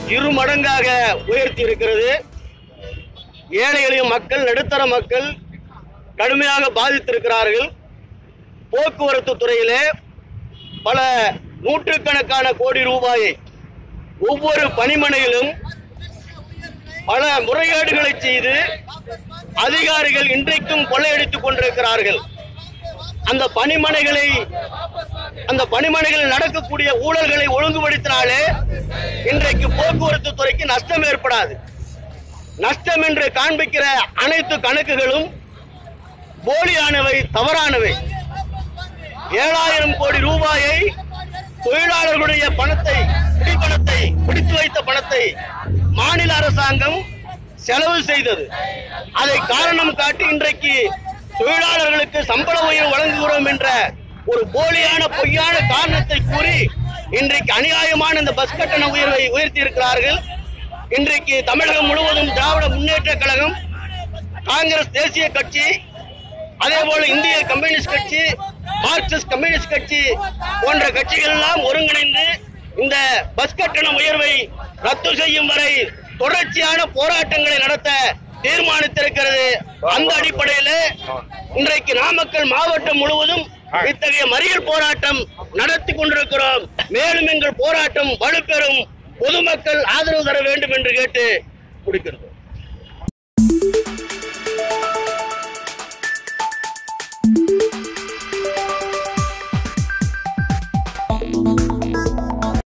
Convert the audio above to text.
இரு மடங்காக உயர்த்தி இருக்கிறது ஏழை எளிய மக்கள் நடுத்தர மக்கள் கடுமையாக பாதித்திருக்கிறார்கள் போக்குவரத்து துறையிலே பல நூற்றுக்கணக்கான கோடி ரூபாயை ஒவ்வொரு பணிமனையிலும் பல முறைகேடுகளை செய்து அதிகாரிகள் இன்றைக்கும் கொள்ளையடித்துக் கொண்டிருக்கிறார்கள் அந்த பணிமனைகளை அந்த பணிமனைகளில் நடக்கக்கூடிய ஊழல்களை ஒழுங்குபடுத்தினாலே இன்றைக்கு போக்குவரத்து துறைக்கு நஷ்டம் ஏற்படாது நஷ்டம் என்று காண்பிக்கிற அனைத்து கணக்குகளும் போலியானவை தவறானவை ஏழாயிரம் கோடி ரூபாயை தொழிலாளர்களுடைய பணத்தை குடிப்பணத்தை பிடித்து வைத்த பணத்தை மாநில அரசாங்கம் செலவு செய்தது அதை காரணம் காட்டி இன்றைக்கு தொழிலாளர்களுக்கு சம்பள உயர்வு வழங்குகிறோம் என்ற ஒரு போலியான பொய்யான காரணத்தை கூறி இன்றைக்கு அநியாயமான இந்த பஸ் கட்டண உயர்வை உயர்த்தி இருக்கிறார்கள் இன்றைக்கு தமிழகம் முழுவதும் திராவிட முன்னேற்ற கழகம் காங்கிரஸ் தேசிய கட்சி அதே போல இந்திய கம்யூனிஸ்ட் கட்சி மார்க்சிஸ்ட் கம்யூனிஸ்ட் கட்சி போன்ற கட்சிகள் எல்லாம் ஒருங்கிணைந்து இந்த பஸ் கட்டண உயர்வை ரத்து செய்யும் வரை தொடர்ச்சியான போராட்டங்களை நடத்த தீர்மானித்திருக்கிறது அந்த அடிப்படையில் இன்றைக்கு நாமக்கல் மாவட்டம் முழுவதும் இத்தகைய மறியல் போராட்டம் நடத்தி கொண்டிருக்கிறோம் மேலும் எங்கள் போராட்டம் வலுப்பெறும் பொதுமக்கள் ஆதரவு தர வேண்டும் என்று கேட்டு முடிக்கிறது